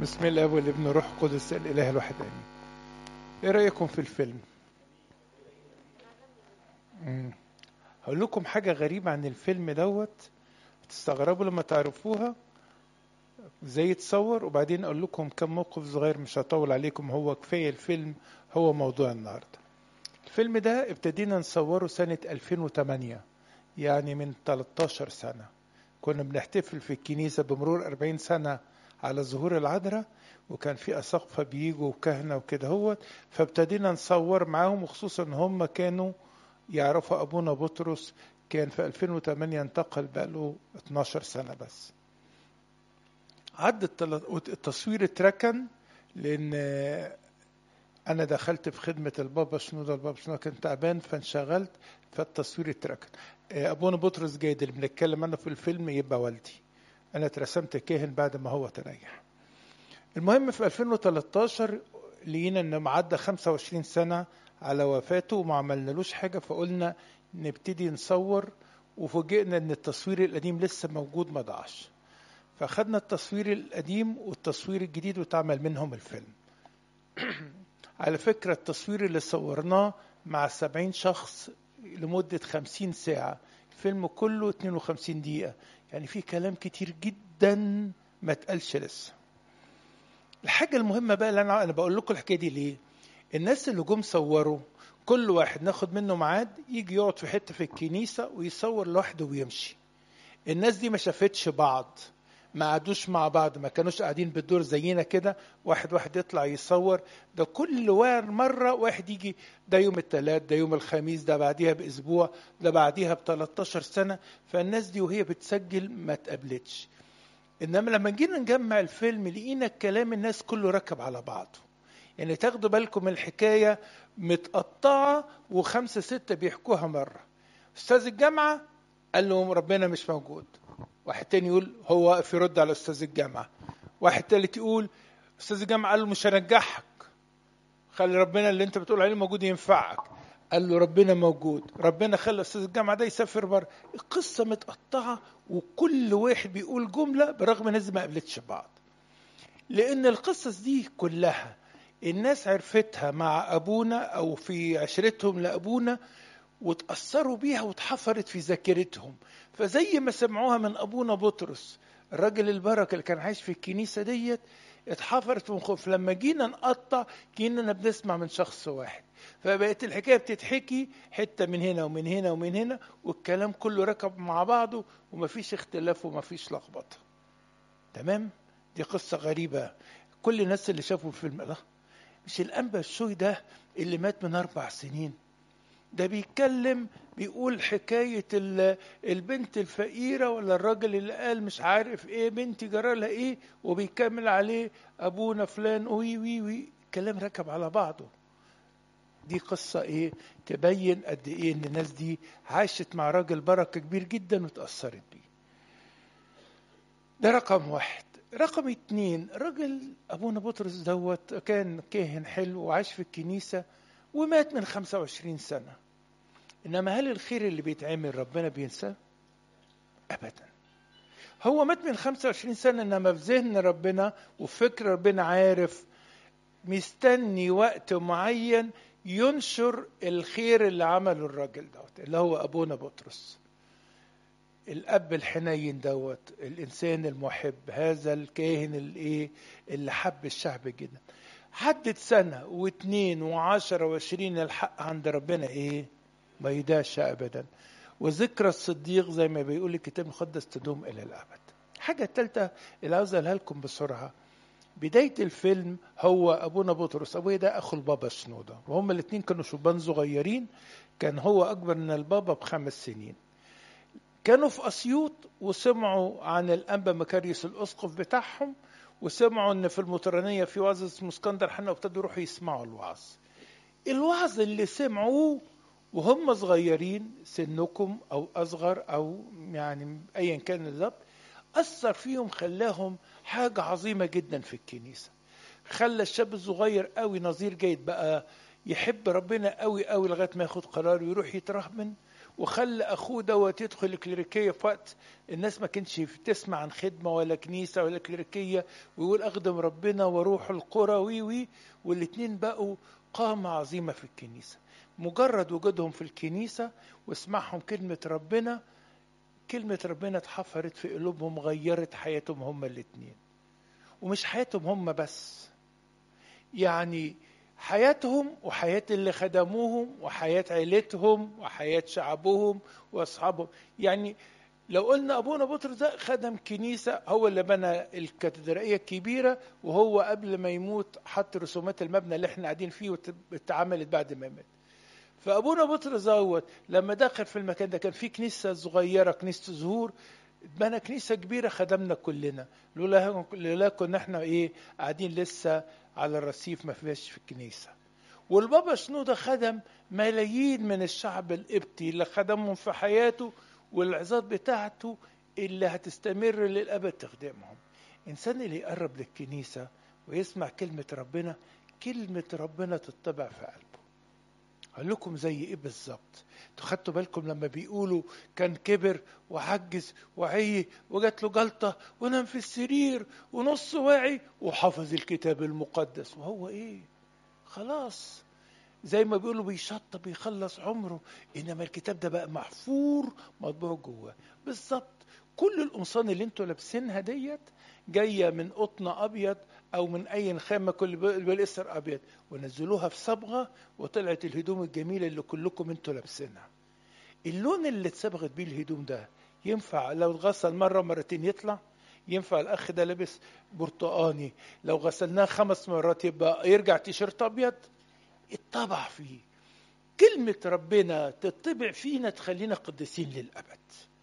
بسم الله والابن روح القدس الاله الواحد امين ايه رايكم في الفيلم مم. هقول لكم حاجه غريبه عن الفيلم دوت تستغربوا لما تعرفوها ازاي يتصور وبعدين اقول لكم كم موقف صغير مش هطول عليكم هو كفايه الفيلم هو موضوع النهارده الفيلم ده ابتدينا نصوره سنه 2008 يعني من 13 سنه كنا بنحتفل في الكنيسه بمرور 40 سنه على ظهور العذراء وكان في أساقفة بيجوا وكهنة وكده هو فابتدينا نصور معاهم وخصوصا ان هم كانوا يعرفوا أبونا بطرس كان في 2008 انتقل بقاله 12 سنة بس عد التصوير اتركن لأن أنا دخلت في خدمة البابا شنودة البابا شنودة كان تعبان فانشغلت فالتصوير اتركن أبونا بطرس جيد اللي بنتكلم عنه في الفيلم يبقى والدي انا اترسمت كاهن بعد ما هو تريح المهم في 2013 لقينا ان معدى 25 سنه على وفاته وما عملنالوش حاجه فقلنا نبتدي نصور وفوجئنا ان التصوير القديم لسه موجود ما ضاعش فاخدنا التصوير القديم والتصوير الجديد واتعمل منهم الفيلم على فكرة التصوير اللي صورناه مع 70 شخص لمدة 50 ساعة الفيلم كله 52 دقيقة يعني في كلام كتير جدا ما اتقالش لسه الحاجة المهمة بقى اللي أنا أنا بقول لكم الحكاية دي ليه؟ الناس اللي جم صوروا كل واحد ناخد منه ميعاد يجي يقعد في حتة في الكنيسة ويصور لوحده ويمشي. الناس دي ما شافتش بعض ما قعدوش مع بعض ما كانوش قاعدين بالدور زينا كده واحد واحد يطلع يصور ده كل مرة واحد يجي ده يوم الثلاث ده يوم الخميس ده بعديها بأسبوع ده بعديها ب 13 سنة فالناس دي وهي بتسجل ما اتقابلتش إنما لما جينا نجمع الفيلم لقينا الكلام الناس كله ركب على بعضه يعني تاخدوا بالكم الحكاية متقطعة وخمسة ستة بيحكوها مرة أستاذ الجامعة قال لهم ربنا مش موجود واحد تاني يقول هو واقف يرد على استاذ الجامعه واحد تالت يقول استاذ الجامعه قال له مش هنجحك خلي ربنا اللي انت بتقول عليه موجود ينفعك قال له ربنا موجود ربنا خلى استاذ الجامعه ده يسافر بره القصه متقطعه وكل واحد بيقول جمله برغم الناس ما قابلتش بعض لان القصص دي كلها الناس عرفتها مع ابونا او في عشرتهم لابونا وتأثروا بيها واتحفرت في ذاكرتهم فزي ما سمعوها من أبونا بطرس الراجل البركة اللي كان عايش في الكنيسة ديت اتحفرت في مخهم فلما جينا نقطع كأننا بنسمع من شخص واحد فبقت الحكاية بتتحكي حتة من هنا ومن هنا ومن هنا والكلام كله ركب مع بعضه ومفيش اختلاف ومفيش لخبطة تمام دي قصة غريبة كل الناس اللي شافوا الفيلم ده مش الأنبا الشوي ده اللي مات من أربع سنين ده بيتكلم بيقول حكاية البنت الفقيرة ولا الراجل اللي قال مش عارف ايه بنتي جرالها ايه وبيكمل عليه ابونا فلان وي وي وي كلام ركب على بعضه دي قصة ايه تبين قد ايه ان الناس دي عاشت مع راجل بركة كبير جدا وتأثرت بيه ده رقم واحد رقم اتنين راجل ابونا بطرس دوت كان كاهن حلو وعاش في الكنيسة ومات من 25 سنة إنما هل الخير اللي بيتعمل ربنا بينساه؟ أبدا هو مات من 25 سنة إنما في ذهن ربنا وفكر ربنا عارف مستني وقت معين ينشر الخير اللي عمله الراجل دوت اللي هو أبونا بطرس الأب الحنين دوت الإنسان المحب هذا الكاهن الإيه اللي حب الشعب جدا عدت سنة واثنين وعشرة وعشرين الحق عند ربنا ايه ما يداش ابدا وذكرى الصديق زي ما بيقول الكتاب المقدس تدوم الى الابد حاجة الثالثة اللي عاوز اقولها لكم بسرعة بداية الفيلم هو ابونا بطرس ابويا ده اخو البابا شنودة وهم الاثنين كانوا شبان صغيرين كان هو اكبر من البابا بخمس سنين كانوا في اسيوط وسمعوا عن الانبا مكاريوس الاسقف بتاعهم وسمعوا ان في المطرانيه في وعظ اسمه اسكندر حنا وابتدوا يروحوا يسمعوا الوعظ. الوعظ اللي سمعوه وهم صغيرين سنكم او اصغر او يعني ايا كان بالظبط اثر فيهم خلاهم حاجه عظيمه جدا في الكنيسه. خلى الشاب الصغير قوي نظير جيد بقى يحب ربنا قوي قوي لغايه ما ياخد قرار ويروح يترهبن وخلى اخوه دوت يدخل الكليريكيه في وقت الناس ما كانتش تسمع عن خدمه ولا كنيسه ولا كليريكيه ويقول اخدم ربنا واروح القرى وي وي والاثنين بقوا قامه عظيمه في الكنيسه مجرد وجودهم في الكنيسه واسمعهم كلمه ربنا كلمه ربنا اتحفرت في قلوبهم غيرت حياتهم هما الاثنين ومش حياتهم هم بس يعني حياتهم وحياة اللي خدموهم وحياة عيلتهم وحياة شعبهم وأصحابهم يعني لو قلنا أبونا بطرس ده خدم كنيسة هو اللي بنى الكاتدرائية الكبيرة وهو قبل ما يموت حط رسومات المبنى اللي احنا قاعدين فيه واتعملت بعد ما مات فأبونا بطرس دوت لما دخل في المكان ده كان في كنيسة صغيرة كنيسة زهور بنى كنيسة كبيرة خدمنا كلنا لولا لولا كنا احنا ايه قاعدين لسه على الرصيف ما فيهاش في الكنيسة والبابا شنودة خدم ملايين من الشعب القبطي اللي خدمهم في حياته والعظات بتاعته اللي هتستمر للأبد تخدمهم إنسان اللي يقرب للكنيسة ويسمع كلمة ربنا كلمة ربنا تطبع في قلبه هقول لكم زي ايه بالظبط انتوا خدتوا بالكم لما بيقولوا كان كبر وعجز وعي وجات له جلطه ونام في السرير ونص واعي وحفظ الكتاب المقدس وهو ايه خلاص زي ما بيقولوا بيشطب بيخلص عمره انما الكتاب ده بقى محفور مطبوع جواه بالظبط كل القمصان اللي انتوا لابسينها ديت جايه من قطن ابيض او من اي خامه كل بالاسر ابيض ونزلوها في صبغه وطلعت الهدوم الجميله اللي كلكم انتوا لابسينها اللون اللي اتصبغت بيه الهدوم ده ينفع لو اتغسل مره مرتين يطلع ينفع الاخ ده لابس برتقاني لو غسلناه خمس مرات يبقى يرجع تيشيرت ابيض اتطبع فيه كلمة ربنا تطبع فينا تخلينا قديسين للأبد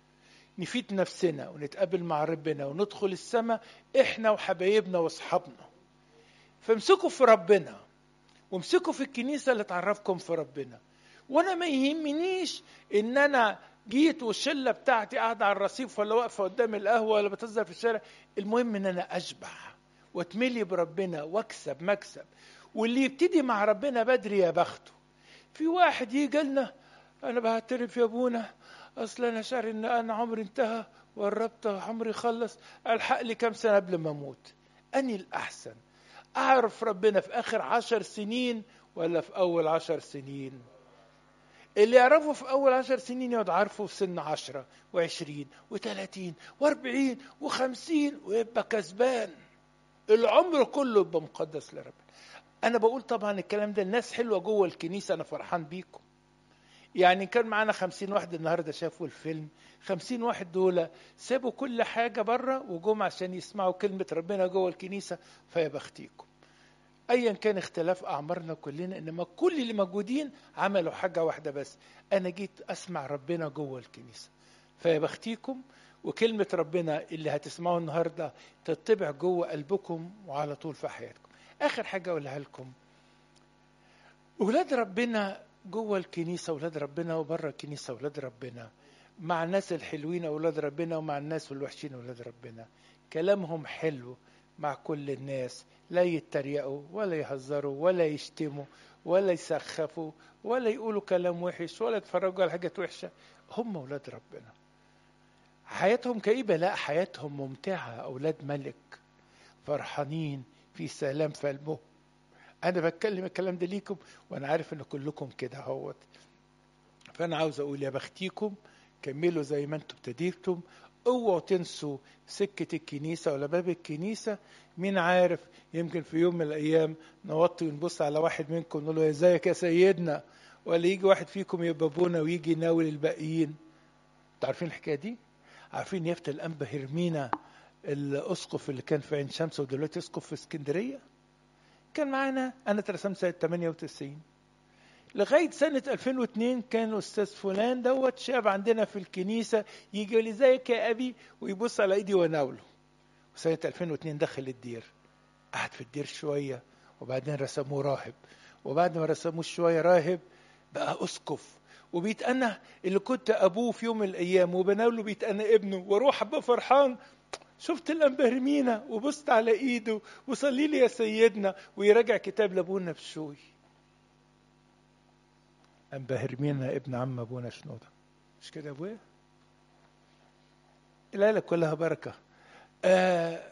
نفيد نفسنا ونتقابل مع ربنا وندخل السماء احنا وحبايبنا واصحابنا فامسكوا في ربنا وامسكوا في الكنيسة اللي تعرفكم في ربنا وانا ما يهمنيش ان انا جيت والشلة بتاعتي قاعدة على الرصيف ولا واقفة قدام القهوة ولا بتظهر في الشارع المهم ان انا اشبع واتملي بربنا واكسب مكسب واللي يبتدي مع ربنا بدري يا بخته في واحد يجي لنا انا بعترف يا ابونا اصل انا شعر ان انا عمري انتهى وقربت عمري خلص الحق لي كام سنه قبل ما اموت اني الاحسن اعرف ربنا في اخر عشر سنين ولا في اول عشر سنين اللي يعرفه في اول عشر سنين يقعد عارفه في سن عشرة وعشرين وثلاثين واربعين وخمسين ويبقى كسبان العمر كله يبقى مقدس لربنا انا بقول طبعا الكلام ده الناس حلوه جوه الكنيسه انا فرحان بيكم يعني كان معانا خمسين واحد النهاردة شافوا الفيلم خمسين واحد دول سابوا كل حاجة بره وجم عشان يسمعوا كلمة ربنا جوه الكنيسة فيا بختيكم ايا كان اختلاف اعمارنا كلنا انما كل اللي موجودين عملوا حاجة واحدة بس انا جيت اسمع ربنا جوه الكنيسة فيا بختيكم وكلمة ربنا اللي هتسمعوها النهاردة تطبع جوه قلبكم وعلى طول في حياتكم اخر حاجة اقولها لكم اولاد ربنا جوه الكنيسة أولاد ربنا وبره الكنيسة أولاد ربنا مع الناس الحلوين أولاد ربنا ومع الناس الوحشين أولاد ربنا كلامهم حلو مع كل الناس لا يتريقوا ولا يهزروا ولا يشتموا ولا يسخفوا ولا يقولوا كلام وحش ولا يتفرجوا على حاجات وحشة هم أولاد ربنا حياتهم كئيبة لا حياتهم ممتعة أولاد ملك فرحانين في سلام في قلبهم انا بتكلم الكلام ده ليكم وانا عارف ان كلكم كده اهوت فانا عاوز اقول يا بختيكم كملوا زي ما انتم ابتديتم اوعوا تنسوا سكة الكنيسة ولا باب الكنيسة مين عارف يمكن في يوم من الأيام نوطي ونبص على واحد منكم نقول له ازيك يا سيدنا ولا يجي واحد فيكم يبقى ابونا ويجي يناول الباقيين انتوا عارفين الحكاية دي؟ عارفين يافت الأنبا هرمينا الأسقف اللي كان في عين شمس ودلوقتي أسقف في اسكندرية كان معانا انا اترسمت سنه 98 لغايه سنه 2002 كان استاذ فلان دوت شاب عندنا في الكنيسه يجي يقول لي ازيك يا ابي ويبص على ايدي واناوله وسنه 2002 دخل الدير قعد في الدير شويه وبعدين رسموه راهب وبعد ما رسموه شويه راهب بقى اسقف وبيتأنى اللي كنت ابوه في يوم من الايام وبناوله بيتأنى ابنه واروح ابقى فرحان شفت الانبهرمينا وبصت على ايده وصلي لي يا سيدنا ويراجع كتاب لابونا بشوي انبهرمينا ابن عم ابونا شنوده مش كده يا ابويا العيله كلها بركه آه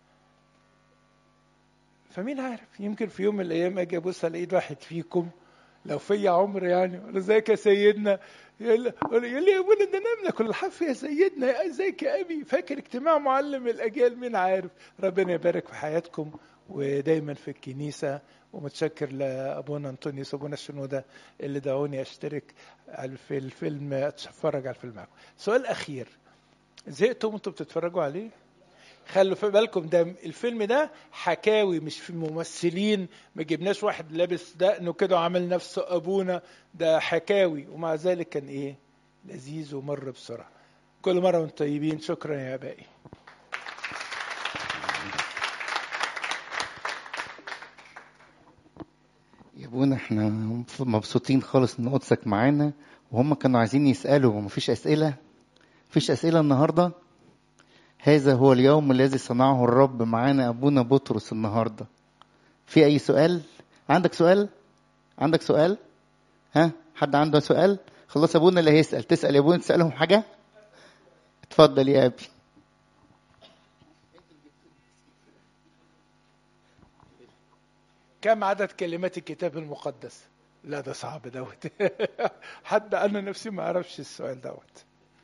فمين عارف يمكن في يوم من الايام اجي ابص على ايد واحد فيكم لو فيا عمر يعني ولا ازيك يا سيدنا يقول لي يا ابونا ده نملك كل الحف يا سيدنا يا ازيك يا ابي فاكر اجتماع معلم الاجيال مين عارف ربنا يبارك في حياتكم ودايما في الكنيسه ومتشكر لابونا انطونيوس وابونا الشنوده اللي دعوني اشترك في الفيلم اتفرج على الفيلم معكم سؤال اخير زهقتوا وانتوا بتتفرجوا عليه خلوا في بالكم ده الفيلم ده حكاوي مش في ممثلين ما جبناش واحد لابس دقنه كده وعامل نفسه ابونا ده حكاوي ومع ذلك كان ايه لذيذ ومر بسرعه كل مره وانتم طيبين شكرا يا ابائي يا ابونا احنا مبسوطين خالص ان قدسك معانا وهم كانوا عايزين يسالوا ومفيش اسئله مفيش اسئله النهارده هذا هو اليوم الذي صنعه الرب معانا ابونا بطرس النهارده في اي سؤال عندك سؤال عندك سؤال ها حد عنده سؤال خلاص ابونا اللي هيسال تسال يا ابونا تسالهم حاجه اتفضل يا ابي كم عدد كلمات الكتاب المقدس لا ده صعب دوت حتى انا نفسي ما اعرفش السؤال دوت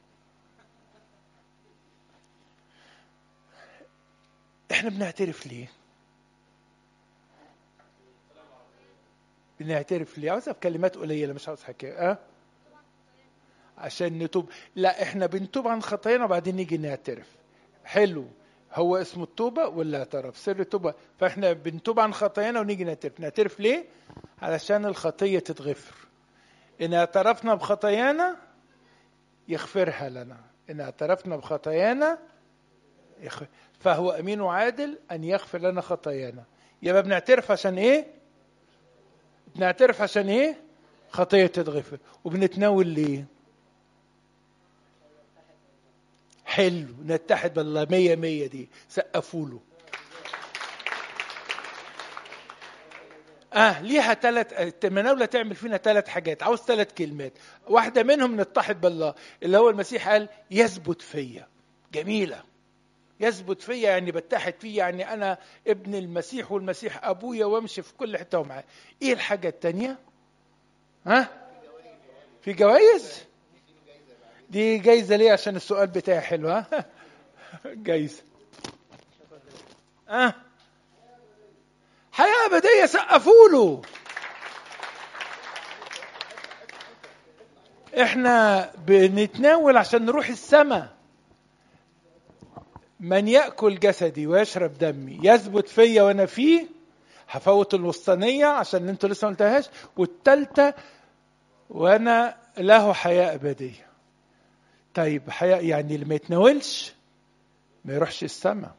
احنا بنعترف ليه بنعترف ليه عاوزها بكلمات قليله مش عاوز حكايه اه عشان نتوب لا احنا بنتوب عن خطايانا وبعدين نيجي نعترف حلو هو اسمه التوبة ولا اعتراف سر التوبة فاحنا بنتوب عن خطايانا ونيجي نعترف نعترف ليه علشان الخطية تتغفر إن اعترفنا بخطايانا يغفرها لنا إن اعترفنا بخطايانا يغفر. فهو أمين وعادل أن يغفر لنا خطايانا يبقى بنعترف عشان إيه بنعترف عشان إيه خطية تتغفر وبنتناول ليه حلو نتحد بالله مية مية دي سقفوا له اه ليها ثلاث المناولة تعمل فينا ثلاث حاجات عاوز ثلاث كلمات واحدة منهم نتحد بالله اللي هو المسيح قال يثبت فيا جميلة يثبت فيا يعني بتحد فيه يعني انا ابن المسيح والمسيح ابويا وامشي في كل حته ومعاه ايه الحاجه الثانيه ها في جوائز دي جايزه ليه عشان السؤال بتاعي حلو ها جايزه ها حياه ابديه سقفوا له احنا بنتناول عشان نروح السماء من ياكل جسدي ويشرب دمي يثبت فيا وانا فيه هفوت الوسطانيه عشان انتوا لسه ما قلتهاش والثالثه وانا له حياه ابديه طيب حياه يعني اللي ما يتناولش ما يروحش السماء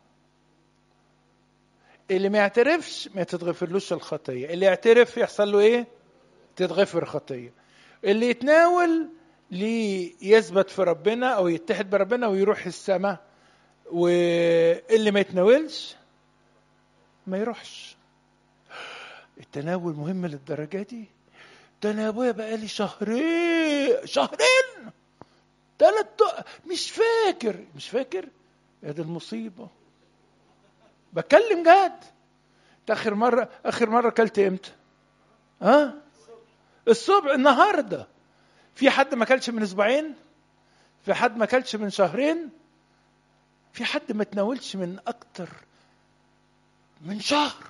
اللي ما يعترفش ما تتغفرلوش الخطيه اللي يعترف يحصل له ايه تتغفر خطيه اللي يتناول ليه يثبت في ربنا او يتحد بربنا ويروح السماء واللي ما يتناولش ما يروحش التناول مهم للدرجه دي ده انا يا ابويا بقالي شهرين شهرين ثلاث مش فاكر مش فاكر يا دي المصيبه بتكلم جد اخر مره اخر مره اكلت امتى ها أه؟ الصبح النهارده في حد ما اكلش من اسبوعين في حد ما اكلش من شهرين في حد ما تناولش من اكتر من شهر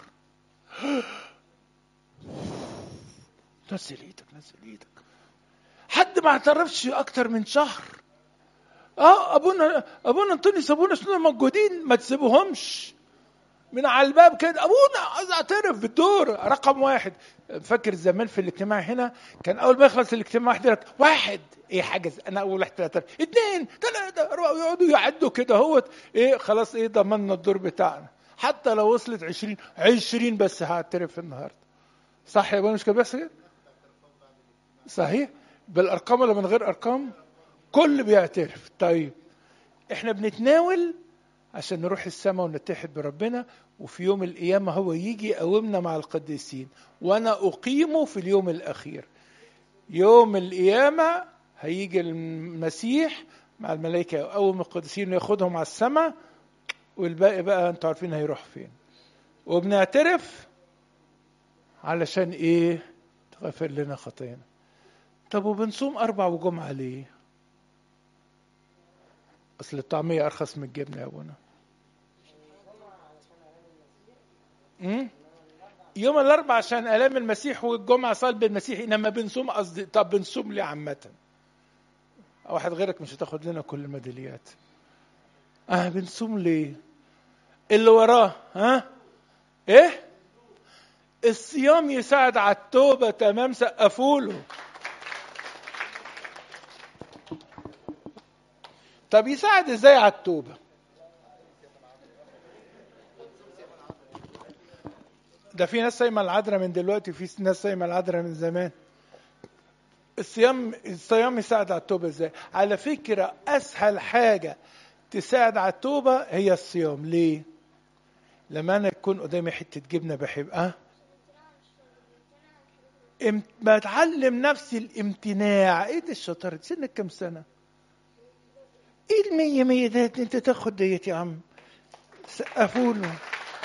نزل ايدك نزل ايدك حد ما اعترفش اكتر من شهر اه ابونا ابونا انطونيوس ابونا شنو موجودين ما تسيبوهمش من على الباب كده ابونا عايز اعترف بالدور رقم واحد فاكر زمان في الاجتماع هنا كان اول ما يخلص الاجتماع واحد واحد ايه حاجه انا اول واحد ثلاثه اثنين ثلاثه يقعدوا يعدوا كده اهوت ايه خلاص ايه ضمننا الدور بتاعنا حتى لو وصلت 20 20 بس هعترف النهارده صح يا ابونا مش كده بيحصل كده؟ صحيح بالارقام ولا من غير ارقام كل بيعترف طيب احنا بنتناول عشان نروح السماء ونتحد بربنا وفي يوم القيامة هو يجي يقومنا مع القديسين وأنا أقيمه في اليوم الأخير يوم القيامة هيجي المسيح مع الملائكة أول من القديسين ياخدهم على السماء والباقي بقى انتوا عارفين هيروح فين وبنعترف علشان ايه تغفر لنا خطايانا طب وبنصوم أربع وجمعة ليه أصل الطعمية أرخص من الجبنة يا أبونا أمم؟ يوم الأربع عشان آلام المسيح والجمعة صلب المسيح إنما بنصوم قصدي طب بنصوم ليه عامة واحد غيرك مش هتاخد لنا كل الميداليات اه بنصوم ليه اللي وراه ها ايه الصيام يساعد على التوبة تمام سقفوله طب يساعد ازاي على التوبة ده في ناس صايمة العذراء من دلوقتي في ناس صايمة العذراء من زمان الصيام الصيام يساعد على التوبة ازاي على فكرة اسهل حاجة تساعد على التوبة هي الصيام ليه لما انا يكون قدامي حتة جبنة بحبها ام- بتعلم نفسي الامتناع ايه ده الشطارة دي سنك كام سنة ايه المية مية ده انت تاخد ديت يا عم سقفوله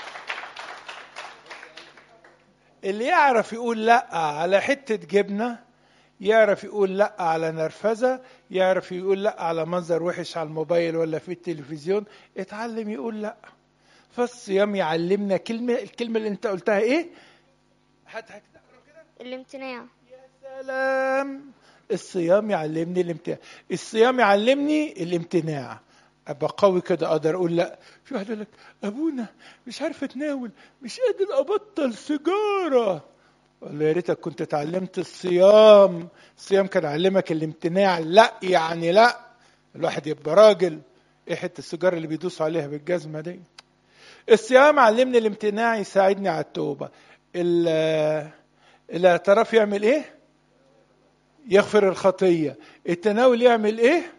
اللي يعرف يقول لا على حتة جبنة يعرف يقول لا على نرفزة يعرف يقول لا على منظر وحش على الموبايل ولا في التلفزيون اتعلم يقول لا فالصيام يعلمنا كلمة الكلمة اللي انت قلتها ايه هات هات كده الامتناع يا سلام الصيام يعلمني الامتناع الصيام يعلمني الامتناع ابقى قوي كده اقدر اقول لا في واحد يقول لك ابونا مش عارف اتناول مش قادر ابطل سيجاره والله يا ريتك كنت اتعلمت الصيام الصيام كان علمك الامتناع لا يعني لا الواحد يبقى راجل ايه حته السيجاره اللي بيدوس عليها بالجزمه دي الصيام علمني الامتناع يساعدني على التوبه ال- الاعتراف يعمل ايه يغفر الخطيه التناول يعمل ايه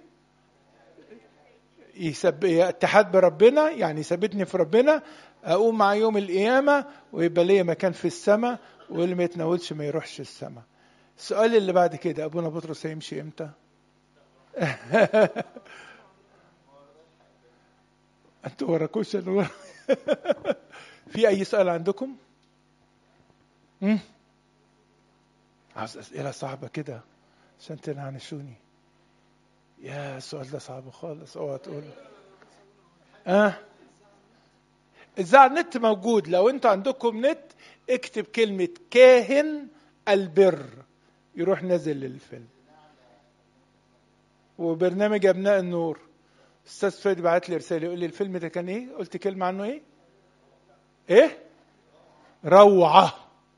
يسب... اتحاد بربنا يعني يثبتني في ربنا اقوم مع يوم القيامه ويبقى ليا مكان في السماء واللي ما يتناولش ما يروحش السماء السؤال اللي بعد كده ابونا بطرس هيمشي امتى انتوا وراكوش أنا ورا. في اي سؤال عندكم مم؟ عاوز اسئله صعبه كده عشان تنعنشوني يا السؤال ده صعب خالص اوعى تقول اه ازاي النت موجود لو انتوا عندكم نت اكتب كلمة كاهن البر يروح نازل للفيلم وبرنامج ابناء النور استاذ فادي بعت لي رساله يقول لي الفيلم ده كان ايه قلت كلمه عنه ايه ايه روعه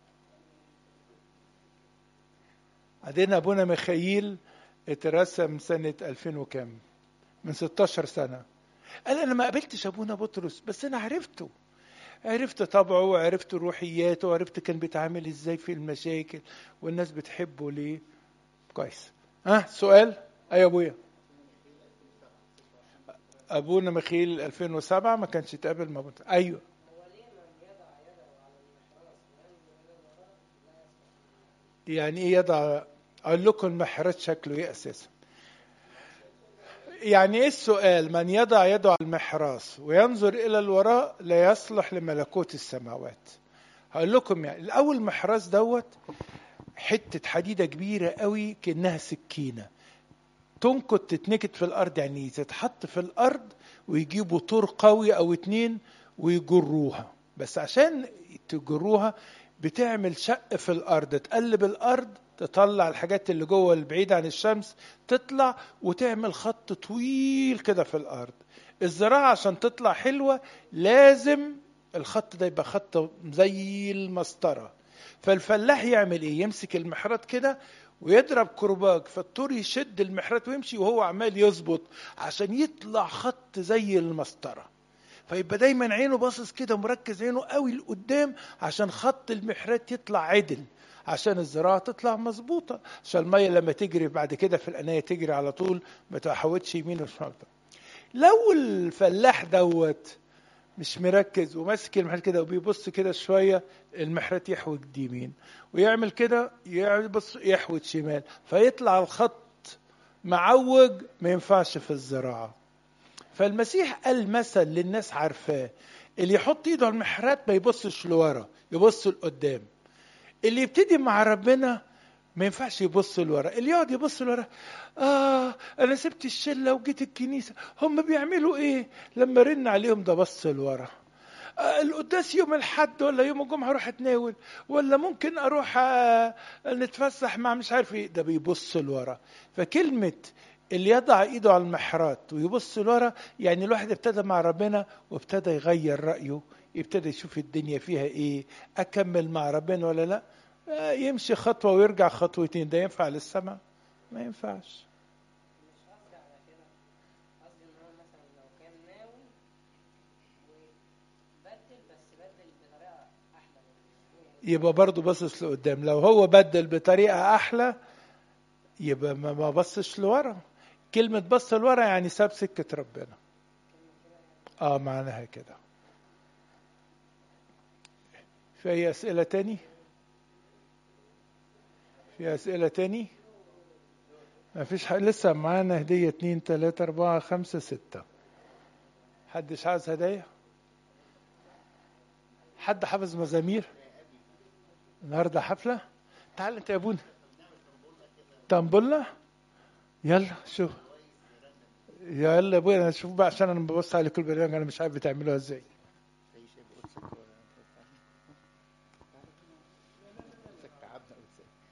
بعدين ابونا ميخائيل اترسم سنة 2000 وكام من 16 سنة قال أنا ما قابلتش أبونا بطرس بس أنا عرفته عرفت طبعه وعرفت روحياته وعرفت كان بيتعامل ازاي في المشاكل والناس بتحبه ليه كويس ها سؤال اي ابويا ابونا مخيل 2007 ما كانش يتقابل مع بطرس ايوه يعني ايه يضع اقول لكم المحرات شكله ايه اساسا يعني ايه السؤال من يضع يده على المحراث وينظر الى الوراء لا يصلح لملكوت السماوات هقول لكم يعني الاول محراث دوت حته حديده كبيره قوي كانها سكينه تنكت تتنكت في الارض يعني تتحط في الارض ويجيبوا طور قوي او اتنين ويجروها بس عشان تجروها بتعمل شق في الارض تقلب الارض تطلع الحاجات اللي جوه البعيدة عن الشمس تطلع وتعمل خط طويل كده في الارض الزراعة عشان تطلع حلوة لازم الخط ده يبقى خط زي المسطرة فالفلاح يعمل ايه يمسك المحرات كده ويضرب كرباج فالطور يشد المحرات ويمشي وهو عمال يظبط عشان يطلع خط زي المسطره فيبقى دايما عينه باصص كده مركز عينه قوي لقدام عشان خط المحرات يطلع عدل عشان الزراعة تطلع مظبوطة عشان المية لما تجري بعد كده في القناية تجري على طول ما تحوتش يمين وشمال لو الفلاح دوت مش مركز وماسك المحرات كده وبيبص كده شوية المحرات يحوت يمين ويعمل كده يبص يحوت شمال فيطلع الخط معوج ما ينفعش في الزراعة فالمسيح قال مثل للناس عارفاه اللي يحط ايده على المحرات ما يبصش لورا يبص لقدام اللي يبتدي مع ربنا ما ينفعش يبص لورا اللي يقعد يبص لورا اه انا سبت الشله وجيت الكنيسه هم بيعملوا ايه لما رن عليهم ده بص لورا آه القداس يوم الحد ولا يوم الجمعه اروح اتناول ولا ممكن اروح آه نتفسح مع مش عارف ايه ده بيبص لورا فكلمه اللي يضع ايده على المحرات ويبص لورا يعني الواحد ابتدى مع ربنا وابتدى يغير رايه يبتدى يشوف الدنيا فيها ايه اكمل مع ربنا ولا لا آه يمشي خطوه ويرجع خطوتين ده ينفع للسماء ما ينفعش مش قصدي على كده قصدي ان هو مثلا لو كان ناوي وبدل بس بدل بطريقه احلى من يبقى برضه باصص لقدام لو هو بدل بطريقه احلى يبقى ما ما بصش لورا كلمة بص لورا يعني ساب سكة ربنا اه معناها كده في أي أسئلة تاني؟ في أسئلة تاني؟ ما فيش حاجة لسه معانا هدية اتنين تلاتة أربعة خمسة ستة حدش عاوز هدايا؟ حد حافظ مزامير؟ النهارده حفلة؟ تعال انت يا ابونا طنبلة؟ يلا شوف يلا يا ابويا انا شوف بقى عشان انا ببص على كل برنامج انا مش عارف بتعملوها ازاي